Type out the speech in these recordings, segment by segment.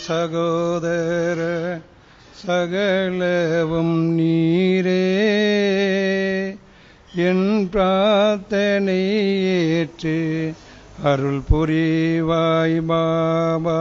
சகோதர சகலவும் நீரே என் பிரார்த்தனை ஏற்று அருள் புரிவாய் பாபா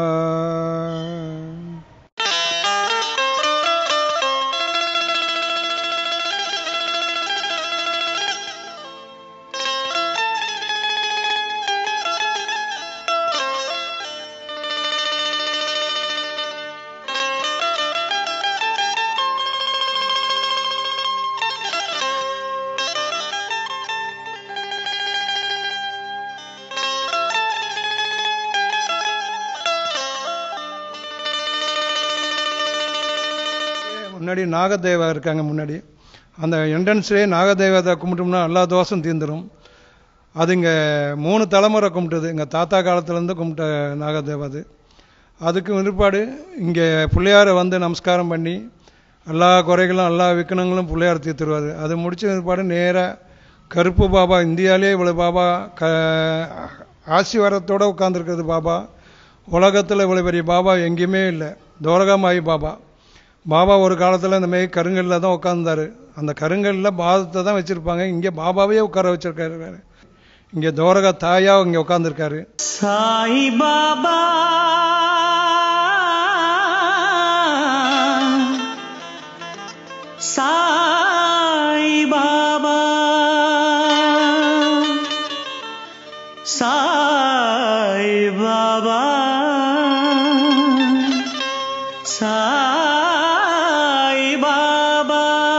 முன்னாடி நாகதேவா இருக்காங்க முன்னாடி அந்த என்ட்ரன்ஸ்லேயே நாகதேவதை கும்பிட்டோம்னா எல்லா தோஷம் தீர்ந்துடும் அது இங்கே மூணு தலைமுறை கும்பிட்டது எங்கள் தாத்தா காலத்துலேருந்து கும்பிட்ட நாகதேவா அது அதுக்கு பிற்பாடு இங்கே பிள்ளையாரை வந்து நமஸ்காரம் பண்ணி எல்லா குறைகளும் எல்லா விக்கனங்களும் பிள்ளையார் தீர்த்துருவார் அது முடிச்ச பிற்பாடு நேராக கருப்பு பாபா இந்தியாவிலே இவ்வளோ பாபா க ஆசிவாரத்தோடு உட்காந்துருக்கிறது பாபா உலகத்தில் இவ்வளோ பெரிய பாபா எங்கேயுமே இல்லை தோரகமாயி பாபா பாபா ஒரு காலத்தில் இந்த மாதிரி கருங்கல்ல தான் உட்காந்தாரு அந்த கருங்கல்ல பாதத்தை தான் வச்சுருப்பாங்க இங்கே பாபாவே உட்கார வச்சிருக்காரு இங்கே தோரகா தாயா இங்கே உட்காந்துருக்காரு சாய் பாபா சாய் பாபா சாய் பாபா சாய் பாபா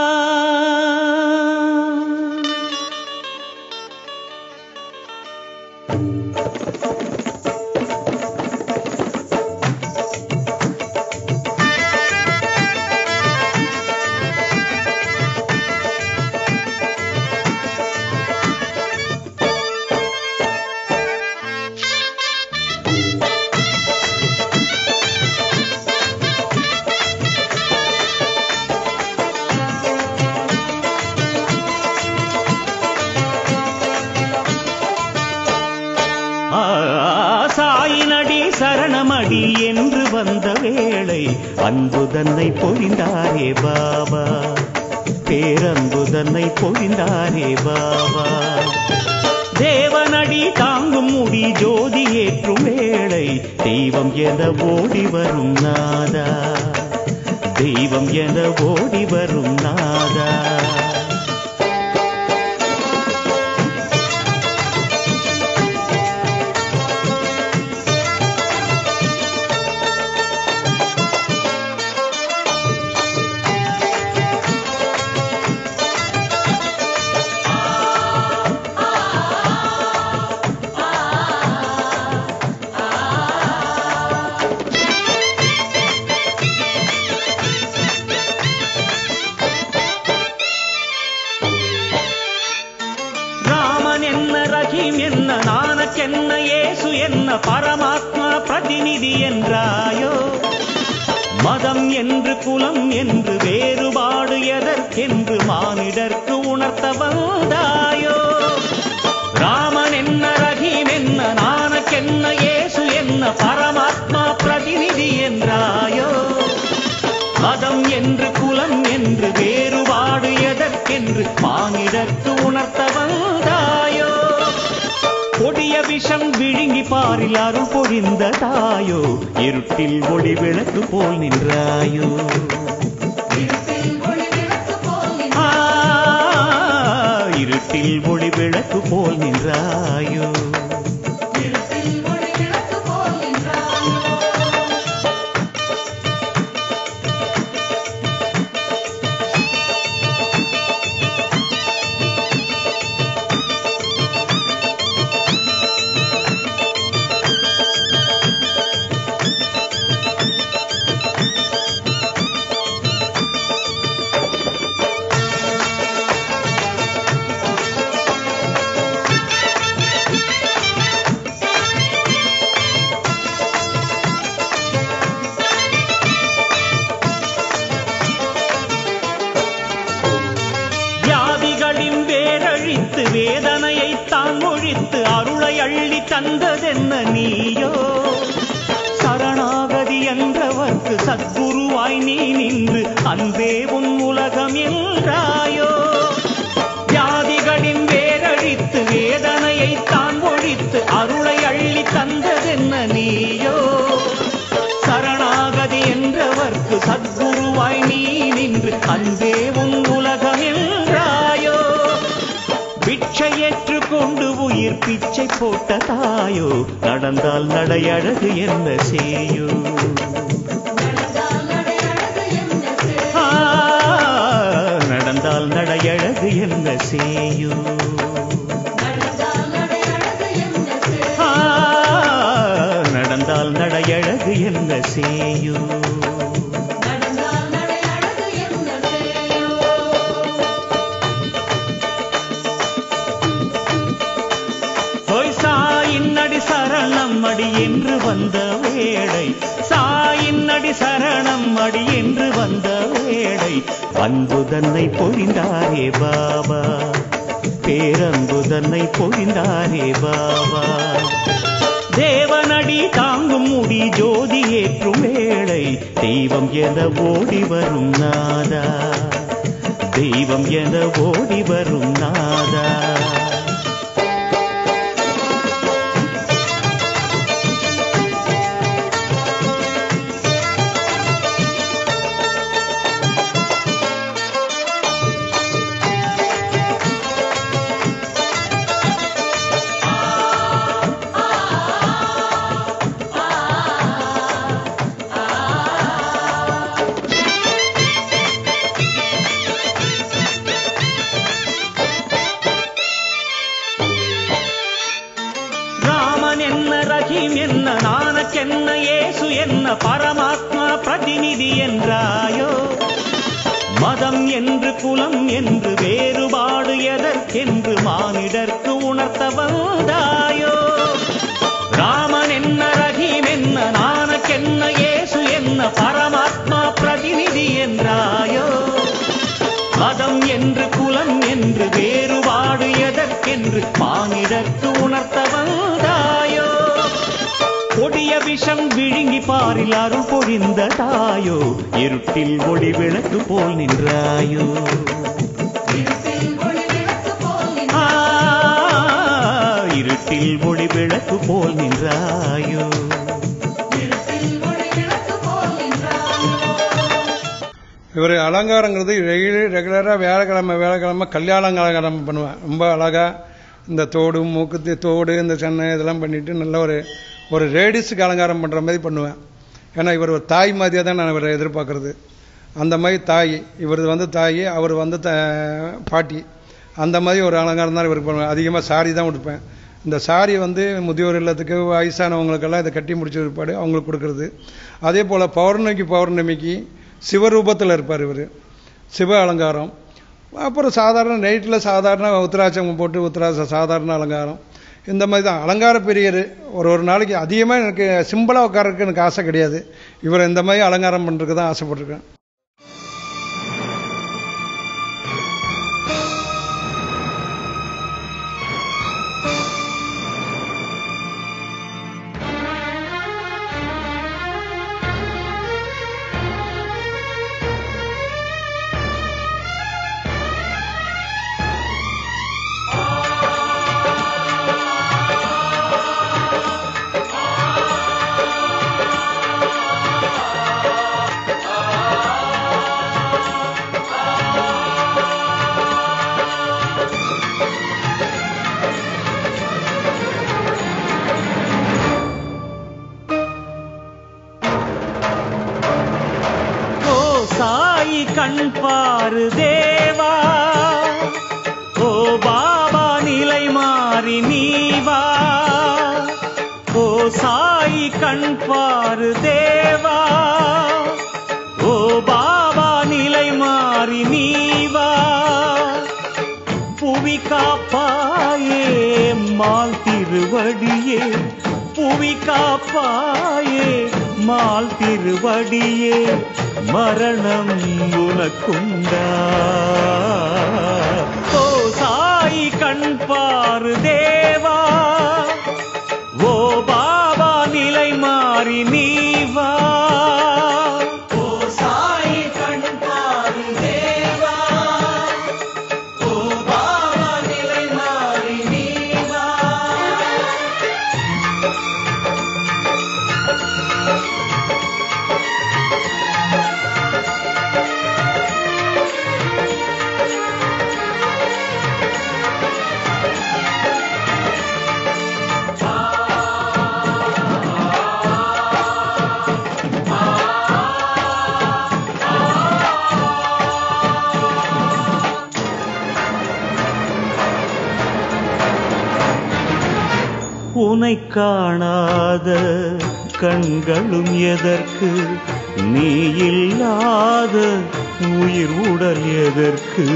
ஆ, சாயினடி சரணமடி என்று வந்த வேளை அன்பு தன்னை பொழிந்தாரே பாபா பேரன்பு தன்னை பொழிந்தாரே பாபா தேவனடி தாங்கும் முடி ஜோதி ஏற்றும் வேளை தெய்வம் என ஓடி வரும் நாதா தெய்வம் என ஓடி வரும் நாதா ராமன் என்ன ரஹீம் என்ன நானக்கென்ன இயேசு என்ன பரமாத்மா பிரதிநிதி என்றாயோ மதம் என்று குலம் என்று வேறுபாடு எதற்கென்று மானிடர்க்கு உணர்த்த வந்தாயோ ராமன் என்ன ரஹீம் என்ன நானக்கென்ன இயேசு என்ன பரமாத்மா பிரதிநிதி என்றாயோ மதம் என்று குலம் என்று வேறுபாடு எதற்கென்று மானிடர்க்கு உணர்த்த வந்தாயோ கொடிய விஷம் விழுங்கி பாரில் அருள் பொழிந்த தாயோ இருட்டில் ஒளி விளக்கு போல் நின்றாயோ ஆ, இருட்டில் ஒளி விளக்கு போல் நின்றாயோ வியாதிகளின் வேரழித்து வேதனையை தான் ஒழித்து அருளை அள்ளி தந்ததென்ன நீயோ சரணாகதி என்றவர்க்கு சத்குருவாய் நீ நின்று அன்பே உன் உலகம் என்றாயோ வியாதிகளின் வேரழித்து வேதனையை தான் ஒழித்து அருளை அள்ளி தந்ததென்ன நீயோ சரணாகதி என்றவர்க்கு சத்குருவாய் நீ நின்று அன்பே உன் உலகம் என்றாயோ பிச்சை ஏற்றுக்கொண்டு உயிர் பிச்சை போட்ட தாயோ நடந்தால் நடையழகு என்ன செய்யோ ஆ, நடந்தால் நடையழகு என்ன செய்யோ ஆ, நடந்தால் நடையழகு என்ன செய்யோ ஹோய் சாயின் அடி சரணம் அடி என்று வந்த வேளை சாயின் அடி சரணம் அடி என்று வந்த வேளை அன்பு தன்னை பொழிந்தாரே பாபா பேரன்பு தன்னை பொழிந்தாரே பாபா தேவனடி தாங்கும் முடி ஜோதி ஏற்றும் வேளை தெய்வம் என ஓடி வரும் நாதா தெய்வம் என ஓடி வரும் நாதா ராமன் என்ன ரஹீம் என்ன நானக்கென்ன இயேசு என்ன பரமாத்மா பிரதிநிதி என்றாயோ மதம் என்று குலம் என்று வேறுபாடு எதற்கென்று மானிடர்க்கு உணர்த்த வந்தாயோ ராமன் என்ன ரஹீம் என்ன நானக்கென்ன இயேசு என்ன பரமாத்மா பிரதிநிதி என்றாயோ மதம் என்று குலம் என்று வேறுபாடு எதற்கென்று மானிடர்க்கு உணர்த்த வந்தாயோ கொடிய விஷம் விழுங்கி பாரில் அருள் பொழிந்த தாயோ இருட்டில் ஒளி விளக்கு போல் நின்றாயோ ஆ, இருட்டில் ஒளி விளக்கு போல் நின்றாயோ இவர் அலங்காரங்கிறது ரெகுலர் ரெகுலராக வேலைக்கிழமை வேலைக்கிழமை கல்யாண அலங்காரம் பண்ணுவேன் ரொம்ப அழகா இந்த தோடு மூக்குத்தி தோடு இந்த சென்னை இதெல்லாம் பண்ணிட்டு நல்ல ஒரு ஒரு லேடிஸுக்கு அலங்காரம் பண்ணுற மாதிரி பண்ணுவேன் ஏன்னா இவர் ஒரு தாய் மாதிரியே தான் நான் இவரை எதிர்பார்க்கறது அந்த மாதிரி தாய் இவர் வந்து தாய் அவர் வந்து த பாட்டி அந்த மாதிரி ஒரு அலங்காரம் தான் இவருக்கு பண்ணுவேன் அதிகமாக சாரி தான் உடுப்பேன் இந்த சாரி வந்து முதியோர் இல்லத்துக்கு வயசானவங்களுக்கெல்லாம் இதை கட்டி முடிச்ச பிற்பாடு அவங்களுக்கு கொடுக்கறது அதே போல் பௌர்ணமிக்கு பௌர்ணமிக்கு சிவரூபத்தில் இருப்பார் இவர் சிவ அலங்காரம் அப்புறம் சாதாரண நைட்டில் சாதாரண உத்தராட்சம் போட்டு உத்தராட்ச சாதாரண அலங்காரம் இந்த மாதிரி தான் அலங்கார பிரியர் ஒரு ஒரு நாளைக்கு அதிகமாக எனக்கு சிம்பிளாக உட்காரறதுக்கு எனக்கு ஆசை கிடையாது இவர் இந்த மாதிரி அலங்காரம் பண்ணுறதுக்கு தான் ஆசைப்பட்டிருக்கேன் ஓ சாயி கண் பாரு தேவா ஓ பாபா நிலை மாறி நீ வா ஓ சாயி கண் பாரு தேவா ஓ பாபா நிலை மாறி நீ வா புவி காப்பாயே மால் திருவடியே புவி காப்பாயே மால் திருவடியே மரணம் உனக்குண்டா ஓ சாய் கண் பாரு தேவா ஓ பாபா நிலை மாறி நீ வா உனை காணாத கண்களும் எதற்கு நீ இல்லாத உயிர் உடல் எதற்கு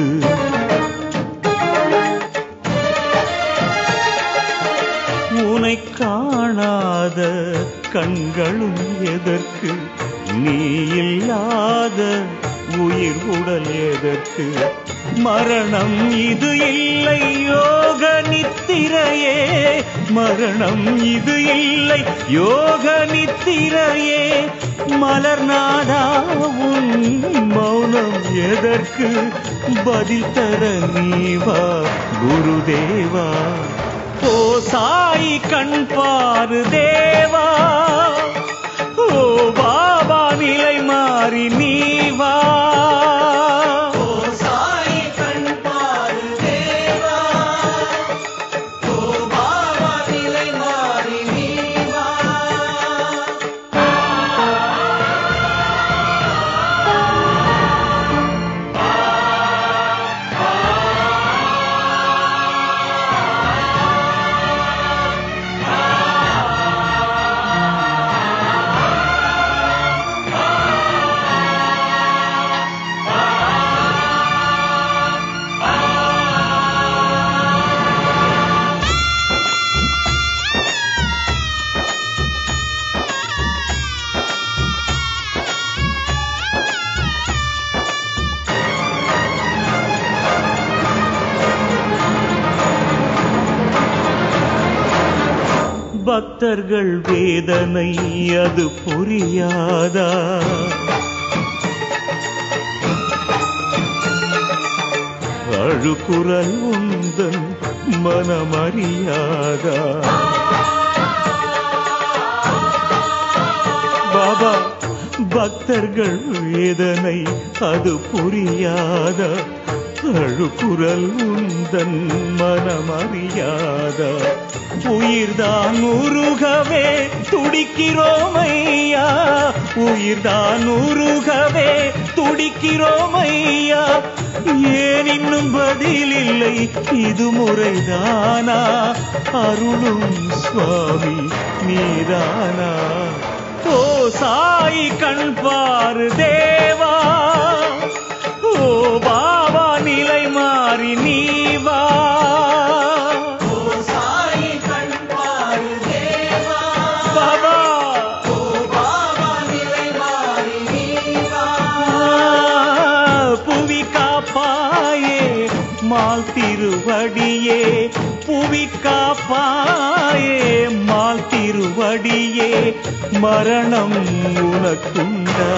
உனை காணாத கண்களும் எதற்கு நீ இல்லாத உயிர் உடல் எதற்கு மரணம் இது இல்லை யோக நித்திரையே மரணம் இது இல்லை யோக நித்திரையே மலர்நாதா உன் மௌனம் எதற்கு பதில் தர நீவா குருதேவா ஓ சாய் கண் பாரு தேவா ஓ பாபா நிலை மாறி நீ வா ஓ சாய் கண் பாரு தேவா ஓ பாபா நிலை மாறி நீ வா பக்தர்கள் வேதனை அது புரியாதா அழுக்குரல் உந்தன் மனமறியாதா பாபா பக்தர்கள் வேதனை அது புரியாத அழுக்குரல் உந்தன் மனமறியாத உயிர்தான் உருகவே துடிக்கிறோமையா உயிர்தான் உருகவே துடிக்கிறோமையா ஏன் இன்னும் பதில் இல்லை இது முறைதானா அருளும் சுவாமி நீதானா ஓ சாய் கண் பாரு தேவா ஓ பாபா நிலை மாறி நீ வா ஓ சாய் கண் பாரு தேவா பாபா ஓ பாபா நிலை மாறி நீ வா புவி காப்பாயே மால் திருவடியே புவி காப்பாயே மால் திருவடியே மரணம் உனக்குண்டா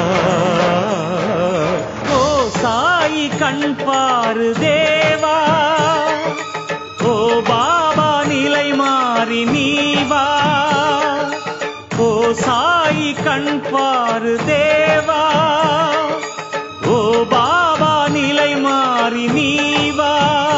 ஓ சாய் கண் பாரு தேவா ஓ பாபா நிலை மாறி நீ வா ஓ சாய் கண் பாரு தேவா ஓ பாபா நிலை மாறி நீ வா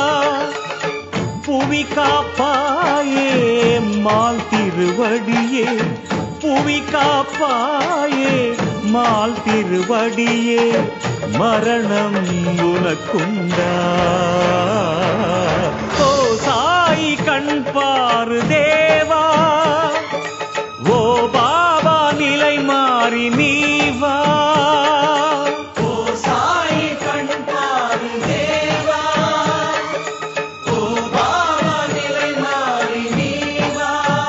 புவி காப்பாயே மால் திருவடியே புவி காப்பாயே மால் திருவடியே மரணம் உனக்குண்டா ஓ சாய் கண் பாரு தேவா ஓ பாபா நிலை மாறி நீ வா ஓ சாய் கண் பாரு தேவா ஓ பாபா நிலை மாறி நீ வா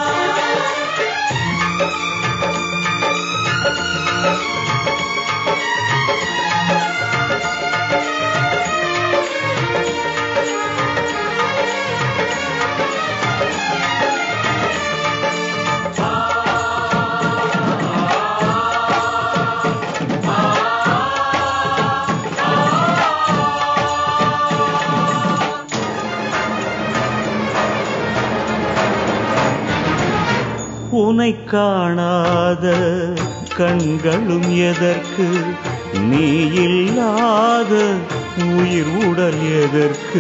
உனை காணாத கண்களும் எதற்கு நீ இல்லாத உயிர் உடல் எதற்கு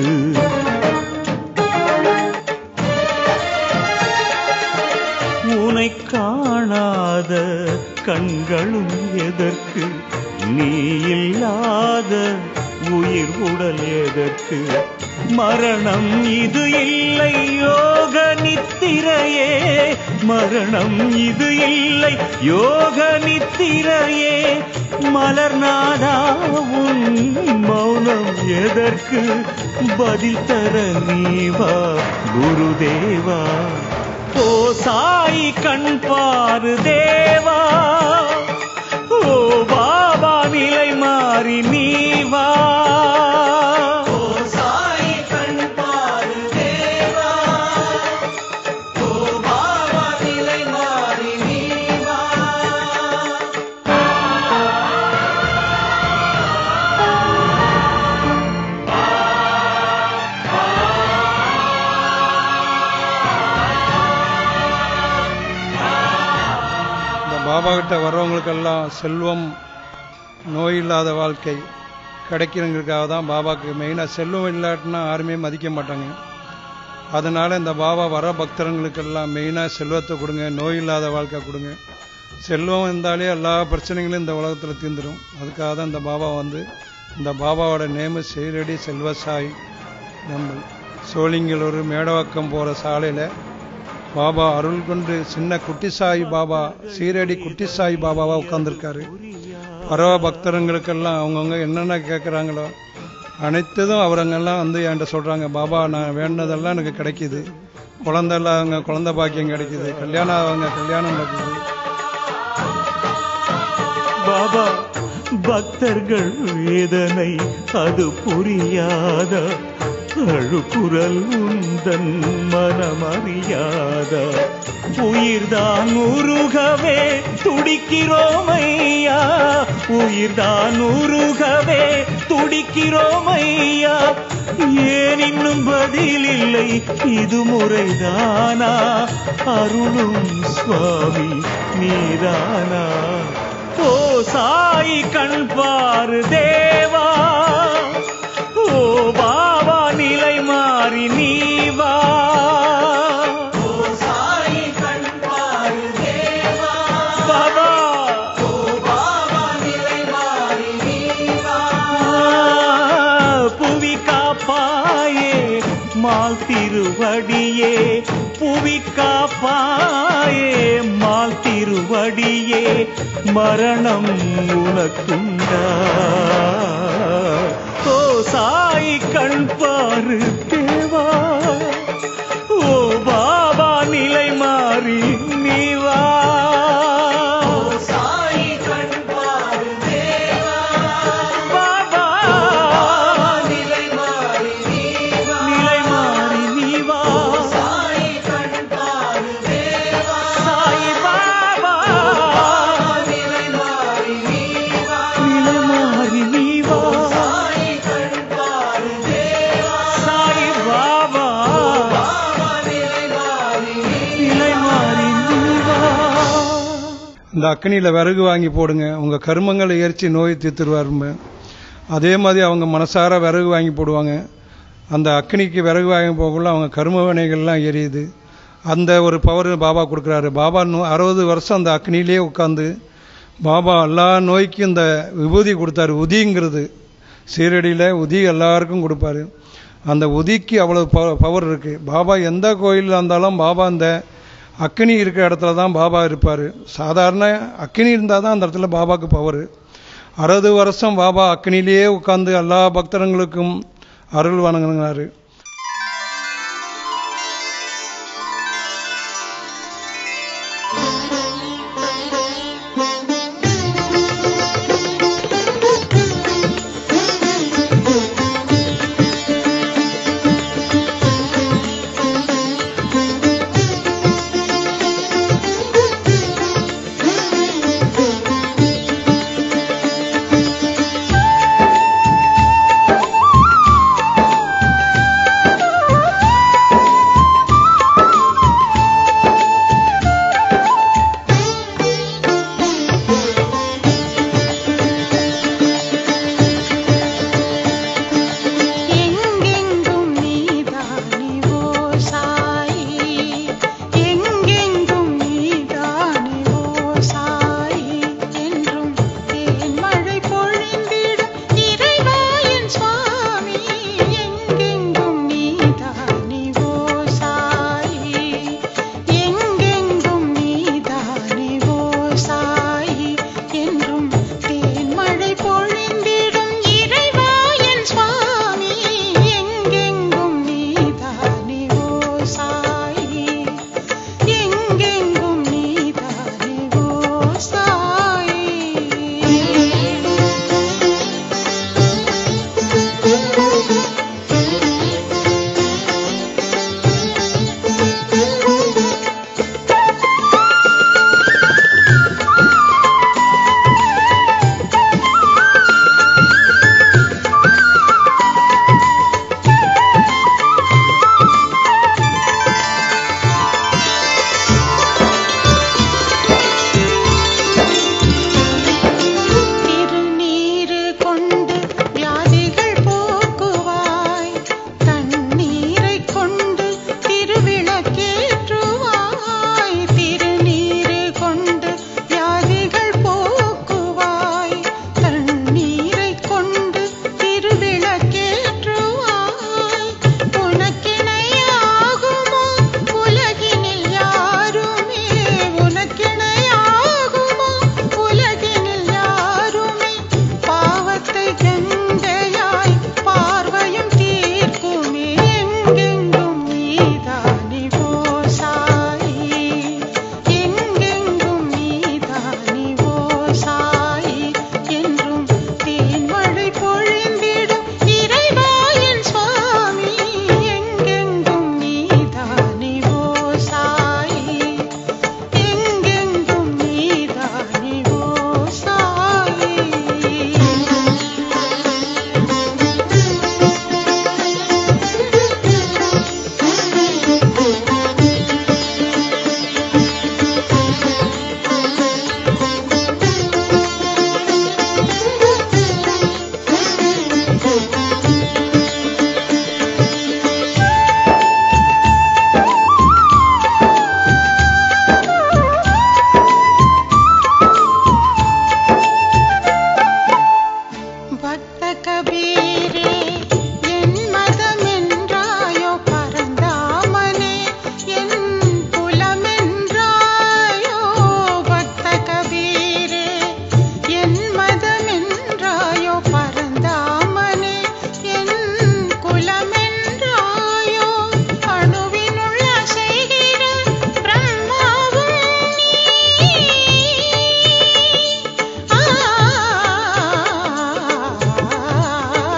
உனை காணாத கண்களும் எதற்கு நீ இல்லாத உயிர் உடல் எதற்கு மரணம் இது இல்லை யோக நித்திரையே மரணம் இது இல்லை யோக நித்திரையே மலர்நாதா உன் மௌனம் எதற்கு பதில் தர நீவா குருதேவா ஓ சாய் கண் பாரு தேவா ஓ பாபா நிலை மாறி நீ வா ஓ சாய் கண் பாரு தேவா ஓ பாபா நிலை மாறி நீ வா இந்த பாபா கிட்ட வர்றவங்களுக்கெல்லாம் செல்வம் நோய் இல்லாத வாழ்க்கை கிடைக்கிறவங்களுக்காக தான் பாபாக்கு மெயினாக செல்வம் இல்லாட்டினா யாருமே மதிக்க மாட்டாங்க அதனால இந்த பாபா வர பக்தர்களுக்கெல்லாம் மெயினாக செல்வத்தை கொடுங்க நோய் இல்லாத வாழ்க்கை கொடுங்க செல்வம் இருந்தாலே எல்லா பிரச்சனைகளும் இந்த உலகத்தில் தீர்ந்துடும் அதுக்காக தான் இந்த பாபா வந்து இந்த பாபாவோட நேமு சீரடி செல்வசாய் நம்ம சோழிங்கலூர் மேடவாக்கம் போகிற சாலையில் பாபா அருள் கொண்டு சின்ன குட்டி சாய் பாபா சீரடி குட்டி சாய் பாபாவா உட்கார்ந்திருக்காரு பரவ பக்தர்களுக்கெல்லாம் அவங்கவுங்க என்னென்ன கேட்குறாங்களோ அனைத்ததும் அவரங்கெல்லாம் வந்து என்கிட்ட சொல்றாங்க பாபா நான் வேண்டதெல்லாம் எனக்கு கிடைக்குது குழந்தை இல்லாதவங்க குழந்தை பாக்கியம் கிடைக்குது கல்யாணம் ஆகவங்க கல்யாணம் நடக்குது பாபா பக்தர்கள் வேதனை அது புரியாத அழுக்குரல் உந்தன் மனமறியாத உயிர்தான் உருகவே துடிக்கிறோம் ஐயா உயிர்தான் உருகவே துடிக்கிறோம் ஐயா ஏன் இன்னும் பதில் இல்லை இது முறைதானா அருளும் சுவாமி நீதானா ஓ சாய் கண் பாரு தேவா ஓ பாபா நிலை மாறி நீ வா ஓ சாய் கண் பாரு தேவா பாபா ஓ பாபா நிலை மாறி நீ வா புவி காப்பாயே மால் திருவடியே புவி காப்பாயே மால் திருவடியே மரணம் உனக்குண்டா ஓ சாய் கண் பாரு தேவா ஓ பாபா நிலை மாறி நீ வா ஓ சாய் கண் பாரு தேவா பாபா நிலை மாறி நீ வா நிலை மாறி நீ வா சாய் கண் பாரு தேவா சாய் பாபா நிலை மாறி நீ வா நிலை மாறி நீ வா சாய் கண் பாரு தேவா சாய் பாபா பாபா நிலை மாறி நீ நிலை மாறி நீ வா இந்த அக்னியில விறகு வாங்கி போடுங்க உங்க கருமங்களை எரிச்சு நோய் தீர்த்துருவாருங்க அதே மாதிரி அவங்க மனசார விறகு வாங்கி போடுவாங்க அந்த அக்னிக்கு விறகு வாங்கி போகக்குள்ள அவங்க கரும வினைகள்லாம் எரியுது அந்த ஒரு பவர் பாபா கொடுக்குறாரு பாபா நூ- அறுபது வருஷம் அந்த அக்னியிலே உட்காந்து பாபா எல்லா நோய்க்கும் இந்த விபூதி கொடுத்தாரு உதிங்கிறது சீரடியில் உதி எல்லாருக்கும் கொடுப்பாரு அந்த உதிக்கு அவ்வளவு பவர் இருக்கு பாபா எந்த கோயிலில் இருந்தாலும் பாபா அந்த அக்னி இருக்கிற இடத்துல தான் பாபா இருப்பார் சாதாரண அக்னி இருந்தால் தான் அந்த இடத்துல பாபாவுக்கு பவர் அறுபது வருஷம் பாபா அக்னியிலேயே உட்கார்ந்து எல்லா பக்தர்களுக்கும் அருள் வணங்கினாரு Thank கபீரே என் மதமென்றாயோ பரந்தாமனே என் குலமென்றாயோ பக்த கபீரே என் மதமென்றாயோ பரந்தாமனே என் குலமென்றாயோ அணுவினுள்ள செய்கிற பிரம்மாவும் நீ ஆ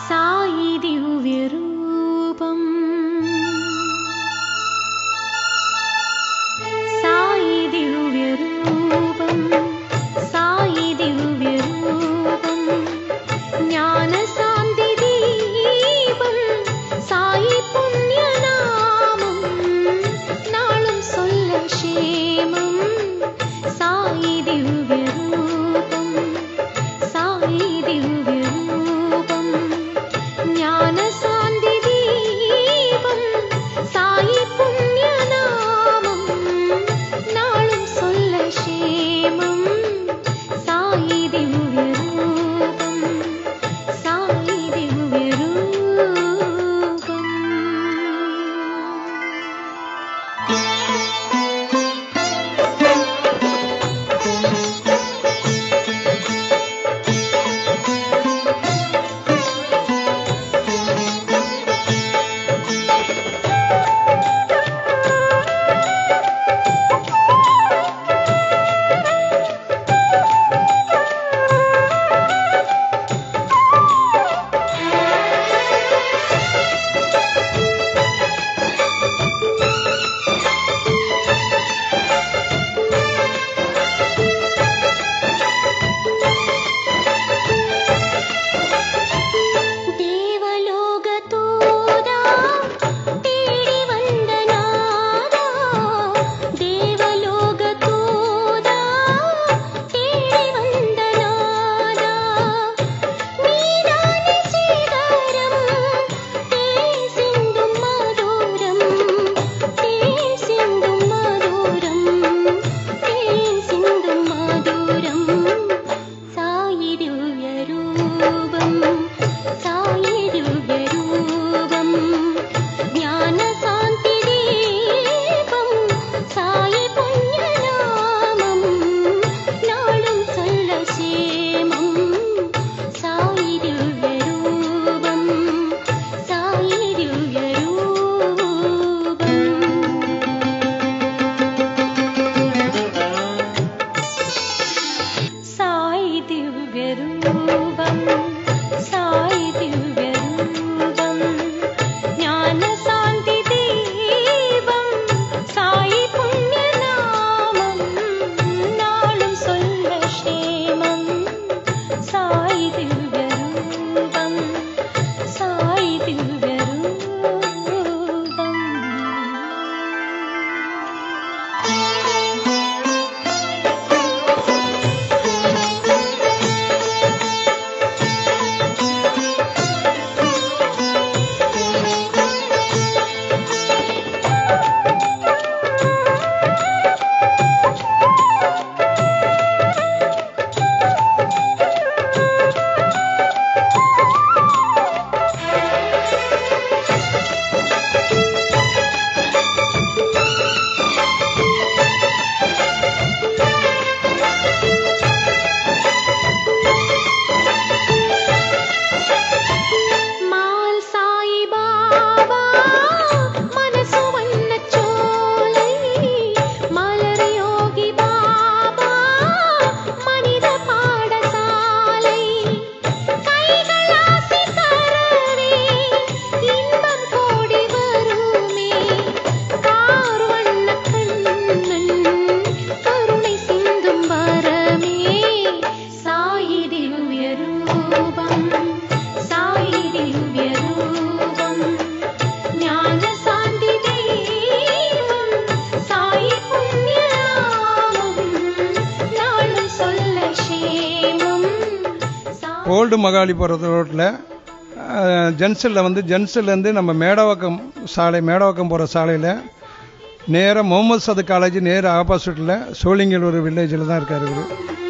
साई दिव्यरूपम् साई दिव्यरूपम् साई दिव्यरूपम् ज्ञानसान्दिदीपम् साई पुण्यनामम् நாளும் சொல்ல க்ஷேமம் சாயி திவ்யரூபம் சாயி திவ்யரூபம் ஞான சாந்தி தீபம் சாயி புண்ணியநாமம் நாளும் சொல்ல க்ஷேமம் சாயி திவ்யரூபம் சாயி திவ்யரூபம் தேவலோகதூதா தேடி வந்த நாதா தேவலோகதூதா தேடி வந்த நாதா நீதானே சீதாரம் தேன் சிந்தும் மதுரம் தேன் சிந்தும் மதுரம் தேன் சிந்தும் மதுரம் சாயி திவ்யரூபம் சாயி திவ்யரூபம் ஞான சாந்தி தீபம் சாயி புண்ணியநாமம் நாளும் சொல்ல சேமம் சாயி திவ்யரூபம் சாயி திவ்யரூபம் சாயி திவ்யரூபம் சாயி திவ்யரூபம் ஞான சாந்தி தீபம் சாயி புண்ணியநாமம் நாளும் சொல்ல க்ஷேமம் சாயி திவ்யரூபம் சாயி மால் சாயி பாபா மனசு வண்ணச்சோலை மலர் யோகி பாபா மனித பாடசாலை கைகளாசி தரவே இன்பம் கோடி வருமே கார் வண்ண கண்ணன் கருணை சிந்தும் வரமே சாயி திவ்யரூபம் சாயி திவ்யரூபம் ஞான சாந்தி தீபம் சாயி புண்ணியநாமம் நாளும் சொல்ல க்ஷேமம் சாயி ஓல்டு மகாலிபுரத்து ரோட்டில் ஜென்சனில் வந்து ஜென்சன்லேருந்து நம்ம மேடவாக்கம் சாலை மேடவாக்கம் போகிற சாலையில் நேராக முகமது சது காலேஜ் நேர ஆப்போசிட்டில் சோழிங்கல் ஒரு வில்லேஜில் தான் இருக்கார் இவர்